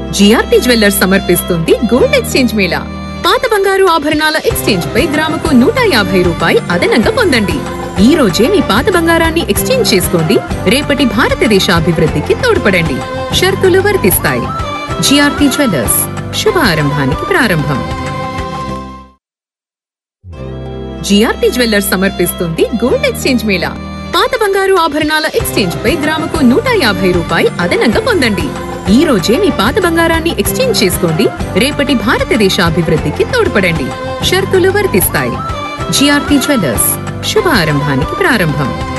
GRP jewellers సమర్పిస్తుంది gold exchange mela పాత బంగారు ఆభరణాల ఎక్స్చేంజ్ పై గ్రాముకు నూట యాభై రూపాయి అదనంగా పొందండి ఈ రోజే మీ పాత బంగారాన్ని ఎక్స్చేంజ్ చేసుకోండి రేపటి భారతదేశ అభివృద్ధికి తోడ్పడండి షరతులు వర్తిస్తాయి జిఆర్పి జ్యువెల్లర్స్ శుభ ఆరంభానికి ప్రారంభం జిఆర్పి జ్యువెల్లర్స్ సమర్పిస్తుంది గోల్డ్ ఎక్స్చేంజ్ మేళా పాత బంగారు ఆభరణాల ఎక్స్చేంజ్ పై గ్రాముకు నూట యాభై రూపాయి అదనంగా పొందండి ఈ రోజే మీ పాత బంగారాన్ని ఎక్స్చేంజ్ చేసుకోండి రేపటి భారతదేశ అభివృద్ధికి తోడ్పడండి షరతులు వర్తిస్తాయి జిఆర్పి జ్యువెల్లర్స్ శుభ ఆరంభానికి ప్రారంభం